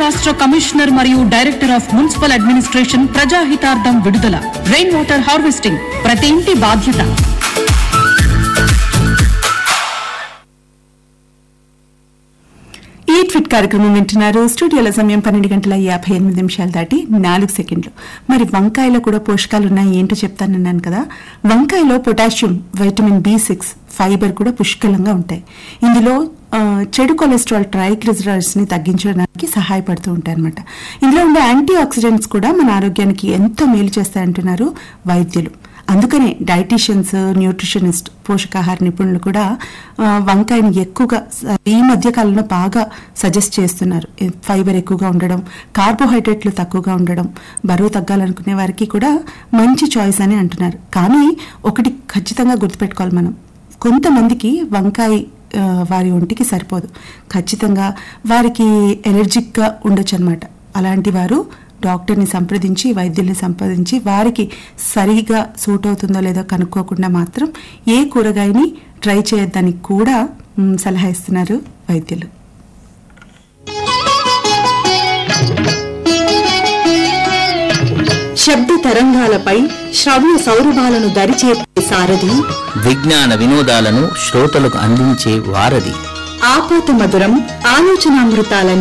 రాష్ట్ర కమిషనర్ మరియు director of municipal administration ప్రజాహితార్థం విడుదల రెయిన్ వాటర్ హార్వెస్టింగ్ ప్రతి ఇంటి బాధ్యత ఈ ఫిట్ కార్యక్రమం వింటున్నారు స్టూడియోల సమయం పన్నెండు గంటల యాభై ఎనిమిది నిమిషాలు దాటి నాలుగు సెకండ్లు మరి వంకాయలో కూడా పోషకాలు ఉన్నాయి ఏంటో చెప్తానన్నాను కదా వంకాయలో potassium vitamin B six fibre కూడా పుష్కలంగా ఉంటాయి ఇందులో ఆ, చెడు కొలెస్ట్రాల్ ట్రైగ్లిజరైడ్స్ ని తగ్గించడానికి సహాయపడుతూ ఉంటాయి అనమాట ఇందులో ఉండే యాంటీ ఆక్సిడెంట్స్ కూడా మన ఆరోగ్యానికి ఎంతో మేలు చేస్తాయంటున్నారు వైద్యులు అందుకనే డైటీషియన్స్ న్యూట్రిషనిస్ట్ పోషకాహార నిపుణులు కూడా ఆ, వంకాయని ఎక్కువగా స- ఈ మధ్య కాలంలో బాగా సజెస్ట్ చేస్తున్నారు ఈ ఫైబర్ ఎక్కువగా ఉండడం కార్బోహైడ్రేట్లు తక్కువగా ఉండడం బరువు తగ్గాలనుకునే వారికి కూడా మంచి చాయిస్ అని అంటున్నారు కానీ ఒకటి ఖచ్చితంగా గుర్తుపెట్టుకోవాలి మనం కొంతమందికి వంకాయ ఆ, వారి ఒంటికి సరిపోదు ఖచ్చితంగా వారికి ఎలర్జిక్గా ఉండొచ్చు అనమాట అలాంటి వారు డాక్టర్ని సంప్రదించి వైద్యుల్ని సంప్రదించి వారికి సరిగా సూట్ అవుతుందో లేదో కనుక్కోకుండా మాత్రం ఏ కూరగాయని ట్రై చేయొద్దని కూడా మ్, సలహా ఇస్తున్నారు వైద్యులు శబ్ద తరంగాలపై శ్రవ్య సౌరభాలను దరిచేర్చే సారథి విజ్ఞాన వినోదాలను శ్రోతలకు అందించే వారధి ఆపాత మధురం ఆలోచనామృతాల